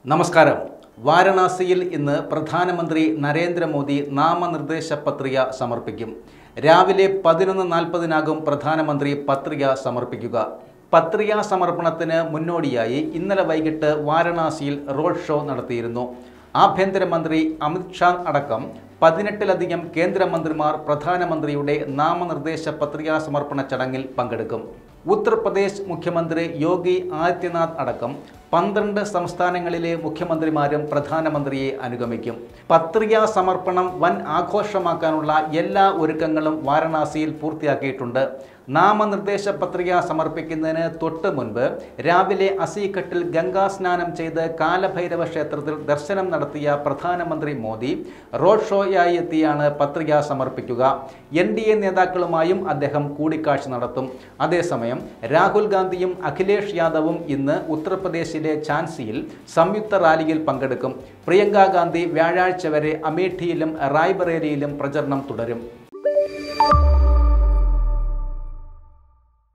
നമസ്കാരം വാരണാസിയിൽ ഇന്ന് പ്രധാനമന്ത്രി നരേന്ദ്രമോദി നാമനിർദ്ദേശ പത്രിക സമർപ്പിക്കും രാവിലെ പതിനൊന്ന് നാൽപ്പതിനാകും പ്രധാനമന്ത്രി പത്രിക സമർപ്പിക്കുക പത്രികാ സമർപ്പണത്തിന് മുന്നോടിയായി ഇന്നലെ വൈകിട്ട് വാരണാസിയിൽ റോഡ് ഷോ നടത്തിയിരുന്നു ആഭ്യന്തരമന്ത്രി അമിത് ഷാ അടക്കം പതിനെട്ടിലധികം കേന്ദ്രമന്ത്രിമാർ പ്രധാനമന്ത്രിയുടെ നാമനിർദ്ദേശ പത്രികാ സമർപ്പണ ചടങ്ങിൽ പങ്കെടുക്കും ഉത്തർപ്രദേശ് മുഖ്യമന്ത്രി യോഗി ആദിത്യനാഥ് അടക്കം പന്ത്രണ്ട് സംസ്ഥാനങ്ങളിലെ മുഖ്യമന്ത്രിമാരും പ്രധാനമന്ത്രിയെ അനുഗമിക്കും പത്രികാ സമർപ്പണം വൻ ആഘോഷമാക്കാനുള്ള എല്ലാ ഒരുക്കങ്ങളും വാരണാസിയിൽ പൂർത്തിയാക്കിയിട്ടുണ്ട് നാമനിർദ്ദേശ പത്രിക സമർപ്പിക്കുന്നതിന് തൊട്ട് മുൻപ് രാവിലെ അസീഘട്ടിൽ ഗംഗാ സ്നാനം ചെയ്ത് കാലഭൈരവ ക്ഷേത്രത്തിൽ ദർശനം നടത്തിയ പ്രധാനമന്ത്രി മോദി റോഡ് ഷോയായി എത്തിയാണ് പത്രിക സമർപ്പിക്കുക എൻ ഡി എ നേതാക്കളുമായും അദ്ദേഹം കൂടിക്കാഴ്ച നടത്തും അതേസമയം രാഹുൽ ഗാന്ധിയും അഖിലേഷ് യാദവും ഇന്ന് ഉത്തർപ്രദേശിലെ ഝാൻസിയിൽ സംയുക്ത റാലിയിൽ പങ്കെടുക്കും പ്രിയങ്ക ഗാന്ധി വ്യാഴാഴ്ച വരെ അമേഠിയിലും റായ്ബറേലിയിലും പ്രചരണം തുടരും